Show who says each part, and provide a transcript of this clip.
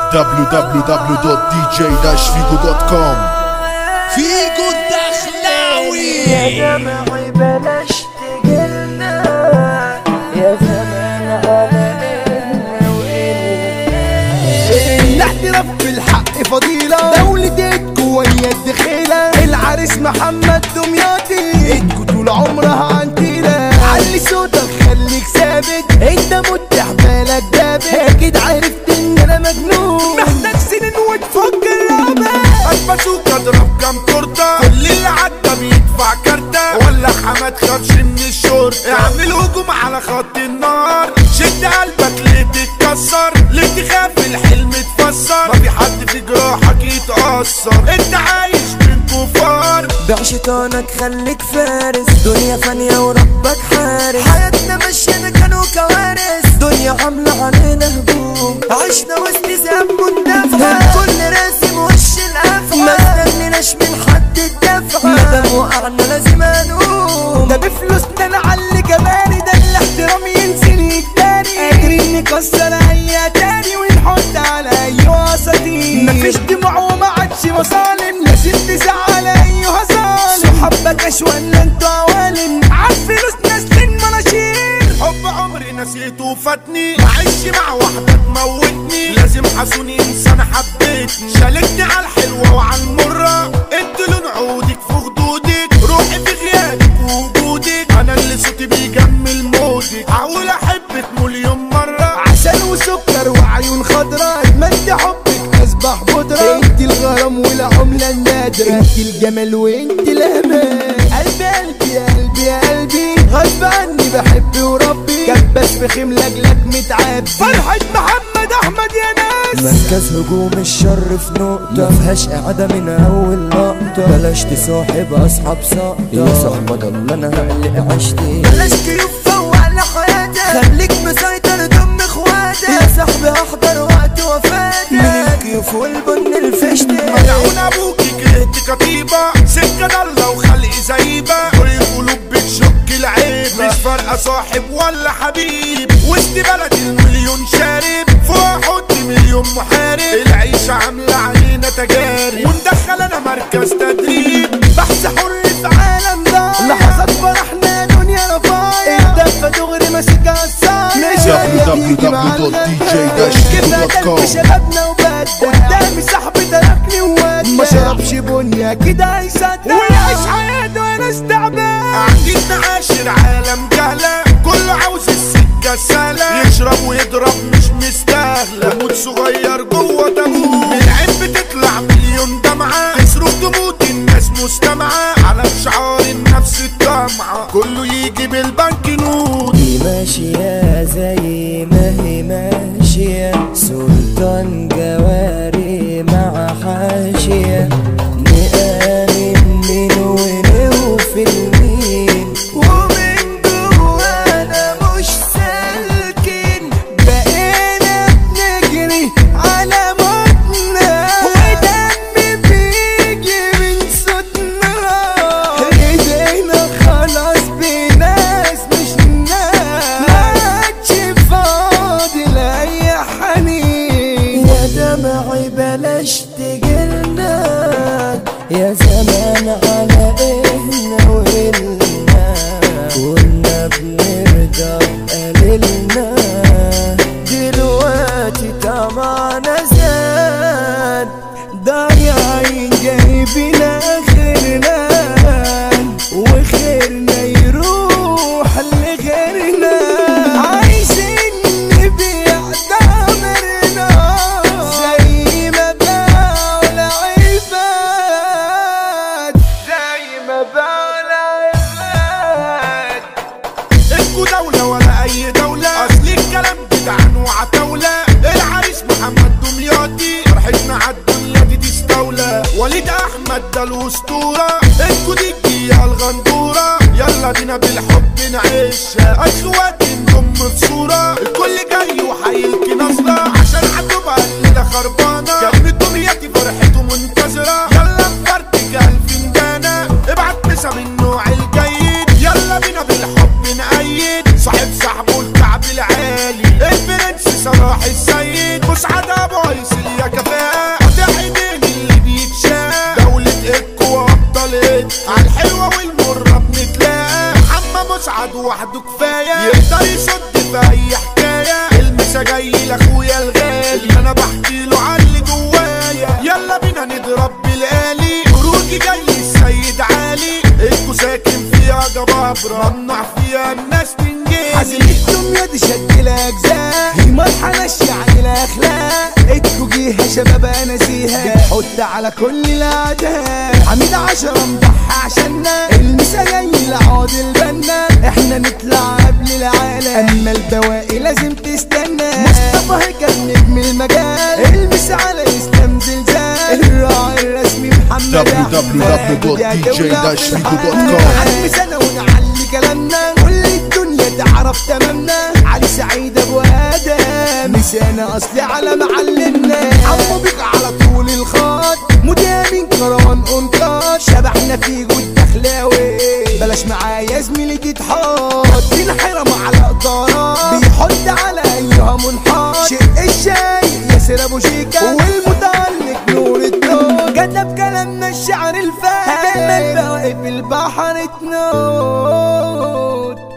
Speaker 1: www.dj-figo.com فيجو الدخلاوي
Speaker 2: يا دمعي بلاش تجلنا يا زمان على
Speaker 3: الاعتراف بالحق فضيلة دولتكوا ويا الدخيلة العريس محمد دمياطي انتوا طول عمرها عنتيلة علي صوتك خليك ثابت انت متح بالك دابت اكيد عرفت ان انا مجنون محتاج سنين وتفك اللعبة
Speaker 4: البازوك اضرب كام تورته كل اللي عدى بيدفع كارته ولا حماد خافش من الشرطه اعمل هجوم على خط النار شد قلبك ليه تتكسر ليه تخاف الحلم تفسر ما في حد في جراحك يتأثر انت عايش بين كفار
Speaker 2: بيع شيطانك خليك فارس دنيا فانية وربك حارس حياتنا مشينا كانوا كوارث دنيا عاملة علينا هجوم عشنا وسط ذنب مندفع الكل راسم وش القفا ما استنيناش من حد الدفع مادام وقعنا لازم انقوم
Speaker 3: ده بفلوسنا نعلي جمالي ده الاحترام ينسيني التاني قادرين نكسر اي تاني ونحط على اي وسطين مفيش دموع وما عادش مظالم لازم تزعل ايها ظالم صحابك اش ولا انتوا عوالم عالفلوس نازلين مناشير
Speaker 4: حب عمري نسيته وفاتني معيش مع واحدة تموتني لازم حسوني انسان حبيتني شالكني على الحلوة وعلى المرة انت لون عودك في خدودك روحي في غيابك ووجودك انا اللي صوتي بيجمل مودك هقول احبك مليون مرة
Speaker 3: عسل وسكر وعيون خضراء اتمنى حبك اصبح بودرة انت الغرام والعملة النادرة انت الجمال وانت الامان قلبي قلبي يا قلبي يا قلبي غصب عني بحب وربي كبس في خيم لاجلك متعبي فرحة محمد احمد يا ناس
Speaker 2: مركز هجوم الشر في نقطة مفيهاش قاعدة من أول لقطة بلاش تصاحب أصحاب سقطة يا صاحبة ضل أنا هقلق عشتي بلاش كيوب فوق على حياتك خليك مسيطر ضم إخواتك يا صاحبي أحضر وقت وفاتك من الكيوف والبن الفشتي
Speaker 4: ملعون ابوكي كرهت كتيبة سكة ضلة وخلق زيبة كل القلوب بتشك العيب مش فارقة صاحب ولا حبيب وسط بلد المليون شارب فوق حط مليون محارب العيشة عاملة علينا تجارب وندخل انا مركز تدريب
Speaker 3: بحث حر في عالم ده لحظات فرحنا دنيا رفايع الدفة دغري ماسكها
Speaker 1: www.dj-figo.com
Speaker 3: شبابنا وبدا قدامي صاحبي تركني وودى ما شربش بنيا كده هيصدق ويعيش حياته وانا استعبان
Speaker 4: قاعدين نعاشر عالم جهلة كله عاوز السكة سهلة يشرب ويضرب مش مستاهلة موت صغير جوه تابوت العين بتطلع مليون دمعة تصرخ تموت الناس مستمعة على شعار النفس الطمعة كله يجي بالبنك نوت
Speaker 2: دي ماشية زي ما هي ماشية سلطان جواري مع حاشية نآمن من ونوفي المين ومن جوانا مش سالكين
Speaker 3: بقينا بنجري على موتنا ودم بيجي من صوتنا ايدينا خلاص بناس مش ناس ما عادش فاضل اي حنين
Speaker 2: يا دمعي بلاش تجلنا يا زمان على إهنا وإلنا كنا بنرضى بقليلنا دلوقتي طمعنا زاد
Speaker 3: ضايعين جايبين اخرنا وخيرنا يروح لغيرنا عايزين نبيع ضمرنا زي ما باعوا العباد زي ما باعوا العباد
Speaker 4: انتوا دولة ولا أي دولة أصل الكلام جدعان وعتاولة العريس محمد دمياطي فرحتنا عالدنيا دي تستولى وليد أحمد ده الأسطورة انتوا دي الجية الغندورة يلا بينا بالحب نعيشها أخواتي نضم في صورة الكل جاي وحيلكي نظرة عشان هتبقى الليلة خربانة كلمة دمياطي فرحته منتظرة يلا نفرتك الفنجانة ابعت مسا من النوع الجيد يلا بينا بالحب نأيد صاحب صاحبه الكعب العالي البرنس صلاح السيد مسعد ابو عيسى لسه جاي لاخويا الغالي انا بحكي له عن اللي جوايا يلا بينا نضرب بالالي خروجي جاي السيد علي انتوا ساكن فيها جبابرة ممنوع فيها الناس تنجي
Speaker 3: عزيمتكم يا دي شكل اجزاء هي مرحله يعني الاخلاق اتكو جيها شباب انا زيها بتحط على كل الاعداء حميد عشرة مضحى عشاننا المسا جاي لعاد البنا احنا نطلع قبل العالم اما البواقي لازم تستنى مصطفى هيكل نجم المجال المس على اسلام زلزال الراعي الرسمي محمد
Speaker 1: www.dj-fico.com.
Speaker 3: عم سنة ونعلي كلامنا كل الدنيا تعرف تمامنا علي سعيد ابو ادم نسانا اصلي على معلمنا عمو بيك على طول الخط مدامين كروان انقاذ شبحنا في جود دخلاوي بلاش معايا زميلي تتحط الحرم على قدرات بيحط على ايها منحط شق الشاي ياسر ابو شيكا والمتعلق نور الدور كتب كلامنا الشعر الفاهم البواقي في البحر تنور